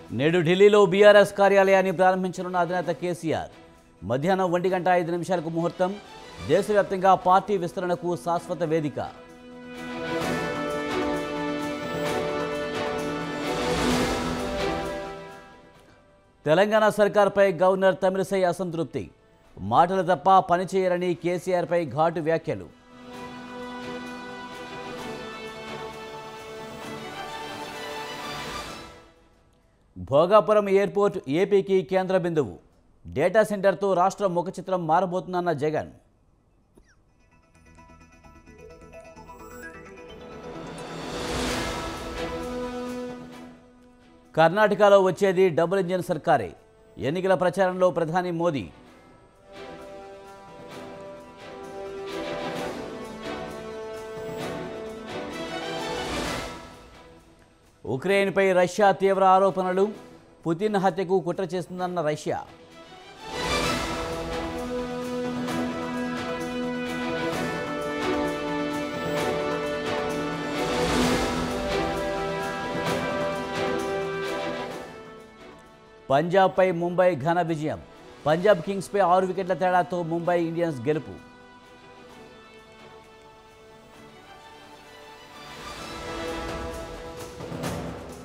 నేడు ఢిల్లీలో బీఆర్ఎస్ కార్యాలయాన్ని ప్రారంభించనున్న అధినేత కేసీఆర్ మధ్యాహ్నం ఒంటి గంట ఐదు నిమిషాలకు ముహూర్తం దేశవ్యాప్తంగా పార్టీ విస్తరణకు శాశ్వత వేదిక తెలంగాణ సర్కార్పై గవర్నర్ తమిళసై అసంతృప్తి మాటలు తప్ప పని చేయరని కేసీఆర్పై ఘాటు వ్యాఖ్యలు భోగాపురం ఎయిర్పోర్ట్ ఏపీకి కేంద్ర బిందువు డేటా సెంటర్తో రాష్ట్ర ముఖ చిత్రం మారబోతుందన్న జగన్ కర్ణాటకలో వచ్చేది డబుల్ ఇంజిన్ సర్కారే ఎన్నికల ప్రచారంలో ప్రధాని మోదీ ఉక్రెయిన్పై రష్యా తీవ్ర ఆరోపణలు పుతిన్ హత్యకు కుట్ర చేస్తుందన్న రష్యా పంజాబ్పై ముంబై ఘన విజయం పంజాబ్ కింగ్స్పై ఆరు వికెట్ల తేడాతో ముంబై ఇండియన్స్ గెలుపు